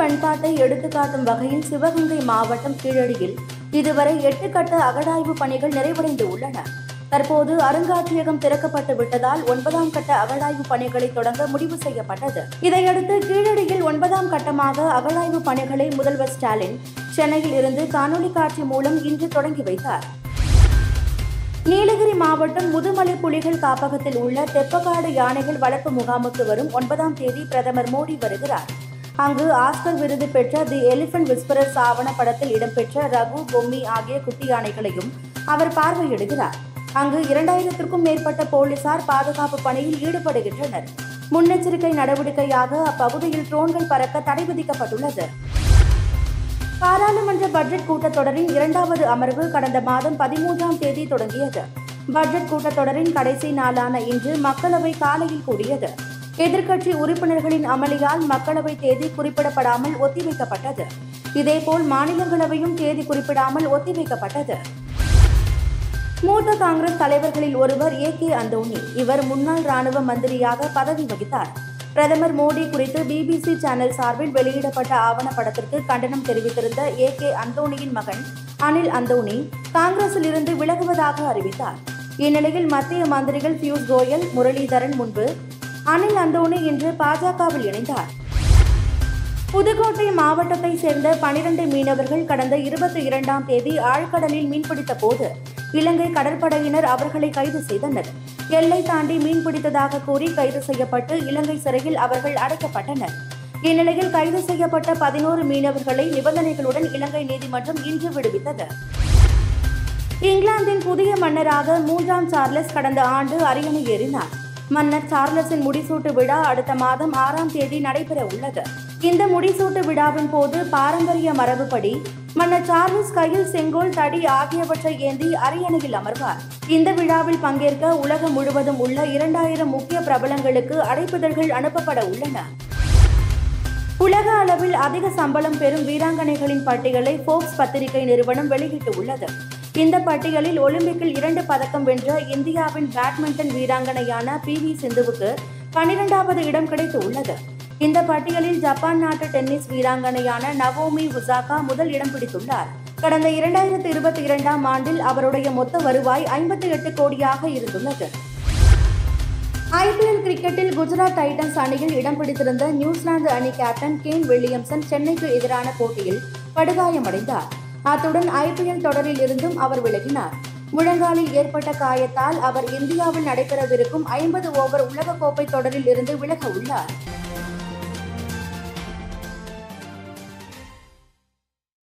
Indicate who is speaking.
Speaker 1: பண்பாட்டை எடுத்துக்காட்டும் வகையில் சிவகங்கை மாவட்டம் கீழடியில் இதுவரை எட்டு கட்ட அகழாய்வு பணிகள் நிறைவடைந்து உள்ளன தற்போது அருங்காட்சியகம் திறக்கப்பட்டு விட்டதால் ஒன்பதாம் கட்ட அகழாய்வு பணிகளை தொடங்க முடிவு செய்யப்பட்டது இதையடுத்து கீழடியில் ஒன்பதாம் கட்டமாக அகழாய்வு பணிகளை முதல்வர் ஸ்டாலின் சென்னையில் இருந்து காணொலி காட்சி மூலம் இன்று தொடங்கி வைத்தார் நீலகிரி மாவட்டம் முதுமலை புலிகள் காப்பகத்தில் உள்ள தெப்பக்காடு யானைகள் வளர்ப்பு முகாமுக்கு வரும் ஒன்பதாம் தேதி பிரதமர் மோடி வருகிறார் அங்கு ஆஸ்கர் விருது பெற்ற தி எலிபென்ட் விஸ்பரர்ஸ் ஆவணப்படத்தில் இடம்பெற்ற ரகு பொம்மி ஆகிய குட்டி யானைகளையும் அவர் பார்வையிடுகிறார் அங்கு இரண்டாயிரத்திற்கும் மேற்பட்ட போலீசார் பாதுகாப்பு பணியில் ஈடுபடுகின்றனர் முன்னெச்சரிக்கை நடவடிக்கையாக அப்பகுதியில் ட்ரோன்கள் பறக்க தடை விதிக்கப்பட்டுள்ளது பாராளுமன்ற பட்ஜெட் கூட்டத்தொடரின் இரண்டாவது அமர்வு கடந்த மாதம் பதிமூன்றாம் தேதி தொடங்கியது பட்ஜெட் கூட்டத்தொடரின் கடைசி நாளான இன்று மக்களவை காலையில் கூடியது எதிர்க்கட்சி உறுப்பினர்களின் அமளியால் மக்களவை தேதி குறிப்பிடப்படாமல் ஒத்திவைக்கப்பட்டது இதேபோல் மாநிலங்களவையும் தேதி குறிப்பிடாமல் ஒத்திவைக்கப்பட்டது மூத்த காங்கிரஸ் தலைவர்களில் ஒருவர் ஏ கே அந்தோனி இவர் முன்னாள் ராணுவ மந்திரியாக பதவி வகித்தார் பிரதமர் மோடி குறித்து பிபிசி சேனல் சார்பில் வெளியிடப்பட்ட ஆவணப்படத்திற்கு கண்டனம் தெரிவித்திருந்த ஏ கே அந்தோனியின் மகன் அனில் அந்தோனி காங்கிரஸில் இருந்து விலகுவதாக அறிவித்தார் இந்நிலையில் மத்திய மந்திரிகள் பியூஷ் கோயல் முரளிதரன் முன்பு அனில் அந்தோனி இன்று பாஜகவில் இணைந்தார் புதுக்கோட்டை மாவட்டத்தை சேர்ந்த பனிரெண்டு மீனவர்கள் கடந்த இருபத்தி இரண்டாம் தேதி ஆழ்கடலில் மீன்பிடித்த போது இலங்கை கடற்படையினர் அவர்களை கைது செய்தனர் எல்லை தாண்டி மீன்பிடித்ததாக கூறி கைது செய்யப்பட்டு இலங்கை சிறையில் அவர்கள் அடைக்கப்பட்டனர் இந்நிலையில் கைது செய்யப்பட்ட பதினோரு மீனவர்களை நிபந்தனைகளுடன் இலங்கை நீதிமன்றம் இன்று விடுவித்தது இங்கிலாந்தின் புதிய மன்னராக மூன்றாம் சார்லஸ் கடந்த ஆண்டு அரியணை ஏறினார் மன்னர் சார்லஸின் முடிசூட்டு விழா அடுத்த மாதம் ஆறாம் தேதி நடைபெற உள்ளது இந்த முடிசூட்டு விழாவின் போது பாரம்பரிய மரபுப்படி மன்னர் சார்லஸ் கையில் செங்கோல் தடி ஆகியவற்றை ஏந்தி அரியணையில் அமர்வார் இந்த விழாவில் பங்கேற்க உலகம் முழுவதும் உள்ள இரண்டாயிரம் முக்கிய பிரபலங்களுக்கு அழைப்புதழ்கள் அனுப்பப்பட உள்ளன உலக அளவில் அதிக சம்பளம் பெறும் வீராங்கனைகளின் பட்டியலை ஃபோர்ப்ஸ் பத்திரிகை நிறுவனம் வெளியிட்டுள்ளது இந்த பட்டியலில் ஒலிம்பிக்கில் இரண்டு பதக்கம் வென்ற இந்தியாவின் பேட்மிண்டன் வீராங்கனையான பி வி சிந்துவுக்கு பனிரெண்டாவது இடம் கிடைத்துள்ளது இந்த பட்டியலில் ஜப்பான் நாட்டு டென்னிஸ் வீராங்கனையான நவோமி ஒசாகா முதல் இடம் பிடித்துள்ளார் கடந்த இரண்டாயிரத்தி இருபத்தி இரண்டாம் ஆண்டில் அவருடைய மொத்த வருவாய் ஐம்பத்தி எட்டு கோடியாக இருந்துள்ளது ஐபிஎல் கிரிக்கெட்டில் குஜராத் டைட்டன்ஸ் அணியில் இடம் பிடித்திருந்த நியூசிலாந்து அணி கேப்டன் கேன் வில்லியம்சன் சென்னைக்கு எதிரான போட்டியில் படுகாயமடைந்தார் அத்துடன் ஐபிஎல் தொடரில் இருந்தும் அவர் விலகினார் முழங்காலில் ஏற்பட்ட காயத்தால் அவர் இந்தியாவில் நடைபெறவிருக்கும் ஐம்பது ஓவர் உலகக்கோப்பை தொடரில் இருந்து விலக உள்ளார்